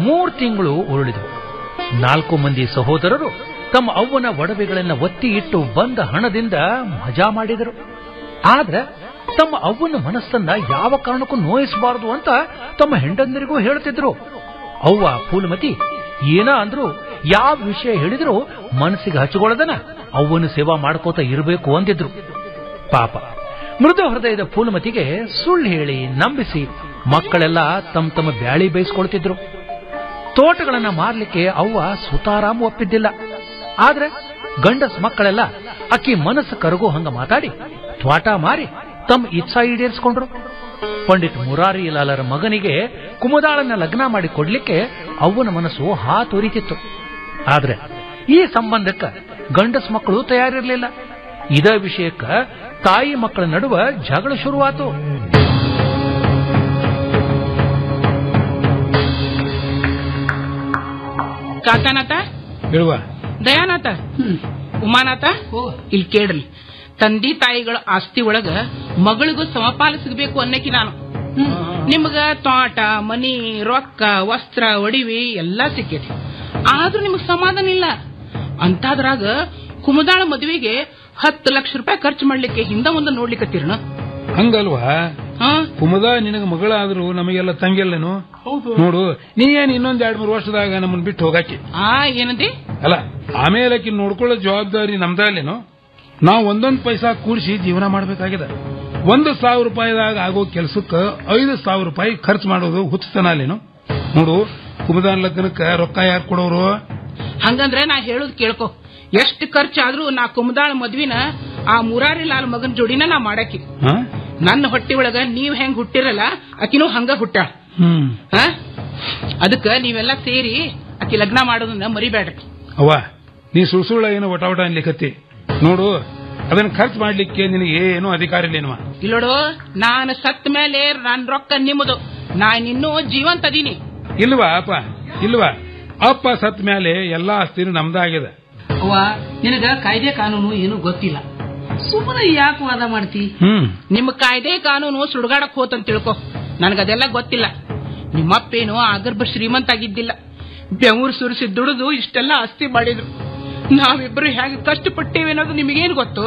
ಮೂರು ತಿಂಗಳು ಉರುಳಿದವು ನಾಲ್ಕು ಮಂದಿ ಸಹೋದರರು ತಮ್ಮ ಅವ್ವನ ಒಡವೆಗಳನ್ನ ಒತ್ತಿ ಇಟ್ಟು ಬಂದ ಹಣದಿಂದ ಮಜಾ ಮಾಡಿದರು ಆದ್ರೆ ತಮ್ಮ ಅವ್ವನ ಮನಸ್ಸನ್ನ ಯಾವ ಕಾರಣಕ್ಕೂ ನೋಯಿಸಬಾರದು ಅಂತ ತಮ್ಮ ಹೆಂಡಂದರಿಗೂ ಹೇಳ್ತಿದ್ರು ಅವ್ವ ಫೂಲ್ಮತಿ ಏನ ಅಂದ್ರು ಯಾವ ವಿಷಯ ಹೇಳಿದ್ರು ಮನಸ್ಸಿಗೆ ಹಚ್ಕೊಳ್ಳದನ ಅವ್ವನ ಸೇವಾ ಮಾಡ್ಕೋತ ಇರಬೇಕು ಅಂದಿದ್ರು ಪಾಪ ಮೃದು ಹೃದಯದ ಫೂಲ್ಮತಿಗೆ ಸುಳ್ಳು ಹೇಳಿ ನಂಬಿಸಿ ಮಕ್ಕಳೆಲ್ಲ ತಮ್ಮ ತಮ್ಮ ಬ್ಯಾಳಿ ಬೇಯಿಸ್ಕೊಳ್ತಿದ್ರು ತೋಟಗಳನ್ನ ಮಾರ್ಲಿಕ್ಕೆ ಅವ್ವ ಸುತಾರಾಮ್ ಒಪ್ಪಿದ್ದಿಲ್ಲ ಆದ್ರೆ ಗಂಡಸ್ ಮಕ್ಕಳೆಲ್ಲ ಅಕ್ಕಿ ಮನಸ್ಸು ಕರಗೋ ಹಂಗ ಮಾತಾಡಿ ತ್ವಾಟ ಮಾರಿ ತಮ್ಮ ಇಚ್ಛಾ ಈಡೇರಿಸಿಕೊಂಡ್ರು ಪಂಡಿತ್ ಮುರಾರಿ ಲಾಲರ ಮಗನಿಗೆ ಕುಮದಾಳನ್ನ ಲಗ್ನ ಮಾಡಿ ಕೊಡ್ಲಿಕ್ಕೆ ಅವ್ವನ ಮನಸ್ಸು ಹಾತೊರಿತಿತ್ತು ಆದ್ರೆ ಈ ಸಂಬಂಧಕ್ಕ ಗಂಡಸ್ ಮಕ್ಕಳು ತಯಾರಿರ್ಲಿಲ್ಲ ಇದ ವಿಷಯಕ್ಕ ತಾಯಿ ಮಕ್ಕಳ ನಡುವ ಜಗಳ ಶುರುವಾತು ಕಾಂತಾನಾಥ ಹೇಳುವ ದಯಾನಾಥ ಉಮಾನಾಥ ಇಲ್ಲಿ ಕೇಳ್ರಿ ತಂದೆ ತಾಯಿಗಳ ಆಸ್ತಿ ಒಳಗ ಮಗಳಿಗೂ ಸಮಪಾಲು ಸಿಗಬೇಕು ಅನ್ನಕ್ಕೆ ನಾನು ನಿಮ್ಗ ತೋಟ ಮನಿ ರೊಕ್ಕ ವಸ್ತ್ರ ಒಡಿವಿ ಎಲ್ಲಾ ಸಿಕ್ಕೈತಿ ಆದ್ರೂ ನಿಮಗ್ ಸಮಾಧಾನ ಇಲ್ಲ ಅಂತಾದ್ರಾಗ ಕುಮದಾಳ ಮದುವೆಗೆ ಹತ್ತು ಲಕ್ಷ ರೂಪಾಯಿ ಖರ್ಚು ಮಾಡ್ಲಿಕ್ಕೆ ಹಿಂದ ಮುಂದೆ ನೋಡ್ಲಿಕ್ಕತ್ತೀರಣ ಹಂಗಲ್ವಾ ಹಾ ಕುಮದ ನಿನಗ ಮಗಳಾದ್ರು ನಮಗೆಲ್ಲ ತಂಗಿಯಲ್ಲೇನು ನೋಡು ನೀ ಏನ್ ಇನ್ನೊಂದ್ ಎರಡ್ ಮೂರು ವರ್ಷದಾಗ ನಮ್ಮನ್ ಬಿಟ್ಟು ಹೋಗಾಕಿ ಆ ಏನಂದಿ ಅಲ್ಲ ಆಮೇಲೆ ಆಕಿ ನೋಡ್ಕೊಳ್ಳೋ ಜವಾಬ್ದಾರಿ ನಮ್ದಲ್ಲೇನು ನಾವು ಒಂದೊಂದ್ ಪೈಸಾ ಕೂಡಿಸಿ ಜೀವನ ಮಾಡ್ಬೇಕಾಗಿದೆ ಒಂದು ಸಾವಿರ ರೂಪಾಯಿದಾಗ ಆಗೋ ಕೆಲ್ಸಕ್ಕ ಐದು ಸಾವಿರ ರೂಪಾಯಿ ಖರ್ಚು ಮಾಡೋದು ಹುಚ್ಚತನ ಅಲ್ಲೇನು ನೋಡು ಕುಮದಾನ್ ಲಗ್ನಕ್ಕ ರೊಕ್ಕ ಯಾರು ಕೊಡೋರು ಹಂಗಂದ್ರೆ ನಾ ಹೇಳುದ್ ಕೇಳ್ಕೊ ಎಷ್ಟು ಖರ್ಚಾದ್ರೂ ನಾ ಕುಮದಾಳ ಮದ್ವಿನ ಆ ಮುರಾರಿ ಲಾಲ್ ಮಗನ್ ಜೋಡಿನ ನಾ ಮಾಡಾಕಿ ಹಾ? ನನ್ನ ಹೊಟ್ಟಿ ಒಳಗ ನೀವ್ ಹೆಂಗ್ ಹುಟ್ಟಿರಲ್ಲ ಆಕಿನೂ ಹಂಗ ಹುಟ್ಟಾಳ ಹ್ಮ್ ಆ? ಅದಕ್ಕ ನೀವೆಲ್ಲ ಸೇರಿ ಆಕಿ ಲಗ್ನ ಮಾಡೋದನ್ನ ಮರಿಬೇಡ್ರಿ ಅವ್ವ ನೀ ಸುಳ್ ಸುಳ್ಳ ಏನೋ ಒಟ ಒಟ ಅನ್ಲಿಕತ್ತಿ ನೋಡು ಅದನ್ನ ಖರ್ಚು ಮಾಡ್ಲಿಕ್ಕೆ ನಿನಗೆ ಏನು ಅಧಿಕಾರ ಇಲ್ಲೇನವ ಇಲ್ಲೋಡು ನಾನು ಸತ್ ಮೇಲೆ ನನ್ ರೊಕ್ಕ ನಿಮ್ಮದು ನಾನಿನ್ನೂ ಜೀವಂತ ಅದೀನಿ ಇಲ್ವಾ ಅಪ್ಪ ಇಲ್ವಾ ಅಪ್ಪ ಸತ್ ಮೇಲೆ ಎಲ್ಲಾ ಆಸ್ತಿನೂ ನಮ್ದಾಗಿದೆ ಅವ್ವ ನಿನಗ ಕಾಯ್ದೆ ಕಾನೂನು ಏನು ಗೊತ್ತಿಲ್ಲ ಸುಮ್ಮನೆ ಯಾಕೆ ವಾದ ಮಾಡ್ತಿ ಹ್ಮ್ ನಿಮ್ಮ ಕಾಯ್ದೆ ಕಾನೂನು ಸುಡುಗಾಡಕ್ ಹೋತಂತ ತಿಳ್ಕೊ ನನಗದೆಲ್ಲ ಗೊತ್ತಿಲ್ಲ ನಿಮ್ಮಪ್ಪೇನು ಆಗರ್ಭ ಶ್ರೀಮಂತ ಆಗಿದ್ದಿಲ್ಲ ಬೆವರು ಸುರಿಸಿ ದುಡಿದು ಇಷ್ಟೆಲ್ಲ ಆಸ್ತಿ ಮಾಡಿದ್ರು ನಾವಿಬ್ರು ಹೇಗೆ ಕಷ್ಟಪಟ್ಟೇವೆ ಅನ್ನೋದು ನಿಮಗೇನು ಗೊತ್ತು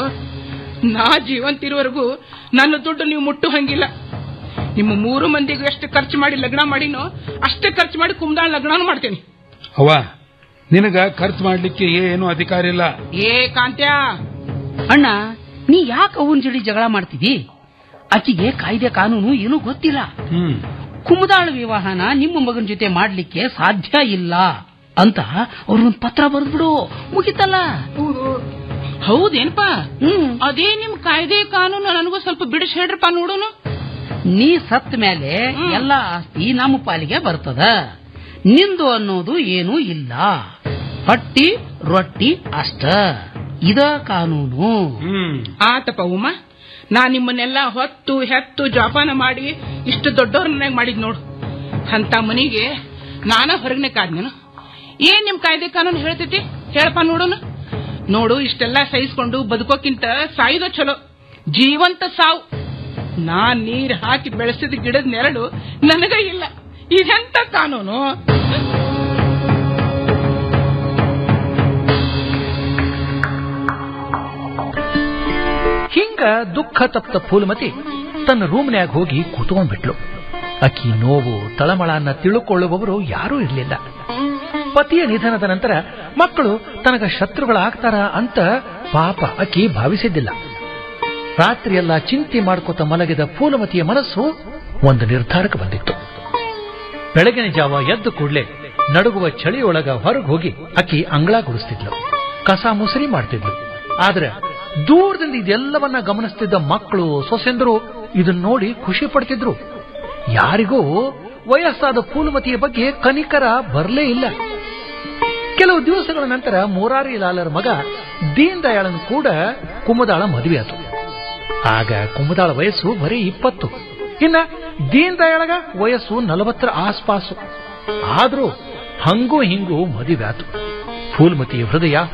ನಾ ಜೀವಂತಿರುವವರೆಗೂ ನನ್ನ ದುಡ್ಡು ನೀವು ಮುಟ್ಟು ಹಂಗಿಲ್ಲ ನಿಮ್ಮ ಮೂರು ಮಂದಿಗೂ ಎಷ್ಟು ಖರ್ಚು ಮಾಡಿ ಲಗ್ನ ಮಾಡಿನೋ ಅಷ್ಟೇ ಖರ್ಚು ಮಾಡಿ ಕುಮ್ದಾಳ್ ಲಗ್ನನೂ ಮಾಡ್ತೇನೆ ಅವ್ವ ನಿನಗ ಖರ್ಚು ಮಾಡ್ಲಿಕ್ಕೆ ಏನು ಅಧಿಕಾರ ಇಲ್ಲ ಏ ಕಾಂತ್ಯ ಅಣ್ಣ ನೀ ಯಾಕೆ ಅವನ್ ಜಡಿ ಜಗಳ ಮಾಡ್ತಿದಿ ಆಕಿಗೆ ಕಾಯ್ದೆ ಕಾನೂನು ಏನೂ ಗೊತ್ತಿಲ್ಲ ಹ್ಮ್ ಕುಮದಾಳ ವಿವಾಹನ ನಿಮ್ಮ ಮಗನ ಜೊತೆ ಮಾಡ್ಲಿಕ್ಕೆ ಸಾಧ್ಯ ಇಲ್ಲ ಅಂತ ಅವ್ರೊಂದ್ ಪತ್ರ ಬರೆದ್ಬಿಡು ಮುಗಿತಲ್ಲ ಹೌದೇನಪ್ಪ ಹ್ಮ್ ಅದೇ ನಿಮ್ ಕಾಯ್ದೆ ಕಾನೂನು ನನಗೂ ಸ್ವಲ್ಪ ಬಿಡಿಸಿ ಹೇಳ್ರಪ್ಪ ನೋಡೋನು ನೀ ಸತ್ ಮೇಲೆ ಹ್ಮ್. ಎಲ್ಲ ಆಸ್ತಿ ನಮ್ಮ ಪಾಲಿಗೆ ಬರ್ತದ ನಿಂದು ಅನ್ನೋದು ಏನೂ ಇಲ್ಲ ಹೊಟ್ಟಿ ರೊಟ್ಟಿ ಅಷ್ಟ ಇದ ಕಾನೂನು ಹ್ಮ್ ಆತಪ್ಪ ಉಮ್ಮ ನಾ ನಿಮ್ಮನ್ನೆಲ್ಲ ಹೊತ್ತು ಹೆತ್ತು ಜೋಪಾನ ಮಾಡಿ ಇಷ್ಟು ದೊಡ್ಡವ್ರನ್ನಾಗ ಮಾಡಿದ್ ನೋಡು ಅಂತ ಮನಿಗೆ ನಾನ ಹೊರಗನೆ ಕಾದ್ನೇನು ಏನ್ ನಿಮ್ ಕಾಯ್ದೆ ಕಾನೂನು ಹೇಳ್ತೈತಿ ಹೇಳಪ್ಪ ನೋಡೋಣ ನೋಡು ಇಷ್ಟೆಲ್ಲ ಸಹಿಸ್ಕೊಂಡು ಬದುಕೋಕ್ಕಿಂತ ಸಾಯುದ ಚಲೋ ಜೀವಂತ ಸಾವು ನಾನ್ ನೀರ್ ಹಾಕಿ ಬೆಳೆಸಿದ ಗಿಡದ ನೆರಳು ನನಗ ಇಲ್ಲ ಇದೆಂತ ಕಾನೂನು ಹಿಂಗ ದುಃಖ ತಪ್ತ ಫೂಲ್ಮತಿ ತನ್ನ ರೂಮ್ನ್ಯಾಗ ಹೋಗಿ ಕೂತ್ಕೊಂಡ್ಬಿಟ್ಲು ಅಕ್ಕಿ ನೋವು ತಳಮಳನ್ನ ತಿಳುಕೊಳ್ಳುವವರು ಯಾರೂ ಇರಲಿಲ್ಲ ಪತಿಯ ನಿಧನದ ನಂತರ ಮಕ್ಕಳು ತನಗ ಶತ್ರುಗಳಾಗ್ತಾರ ಅಂತ ಪಾಪ ಅಕ್ಕಿ ಭಾವಿಸಿದ್ದಿಲ್ಲ ರಾತ್ರಿಯೆಲ್ಲ ಚಿಂತೆ ಮಾಡ್ಕೋತ ಮಲಗಿದ ಫೂಲಮತಿಯ ಮನಸ್ಸು ಒಂದು ನಿರ್ಧಾರಕ್ಕೆ ಬಂದಿತ್ತು ಬೆಳಗಿನ ಜಾವ ಎದ್ದು ಕೂಡ್ಲೆ ನಡುಗುವ ಚಳಿಯೊಳಗ ಹೊರಗೆ ಹೋಗಿ ಅಕ್ಕಿ ಅಂಗಳ ಗುಡಿಸ್ತಿದ್ಲು ಕಸ ಮುಸರಿ ಮಾಡ್ತಿದ್ಲು ಆದ್ರೆ ದೂರದಿಂದ ಇದೆಲ್ಲವನ್ನ ಗಮನಿಸ್ತಿದ್ದ ಮಕ್ಕಳು ಸೊಸೆಂದರು ಇದನ್ನ ನೋಡಿ ಖುಷಿ ಪಡ್ತಿದ್ರು ಯಾರಿಗೂ ವಯಸ್ಸಾದ ಫೂಲಮತಿಯ ಬಗ್ಗೆ ಕನಿಕರ ಬರಲೇ ಇಲ್ಲ ಕೆಲವು ದಿವಸಗಳ ನಂತರ ಮುರಾರಿ ಲಾಲರ ಮಗ ದೀನ್ ದಯಾಳನ್ ಕೂಡ ಕುಮದಾಳ ಮದುವೆ ಆತು ಆಗ ಕುಮದಾಳ ವಯಸ್ಸು ಬರೀ ಇಪ್ಪತ್ತು ಇನ್ನ ದೀನ್ ದಯಾಳಗ ವಯಸ್ಸು ನಲವತ್ತರ ಆಸ್ಪಾಸು ಆದ್ರೂ ಹಂಗೂ ಹಿಂಗೂ ಮದುವೆ ಆತು ಫೂಲ್ಮತಿಯ ಹೃದಯ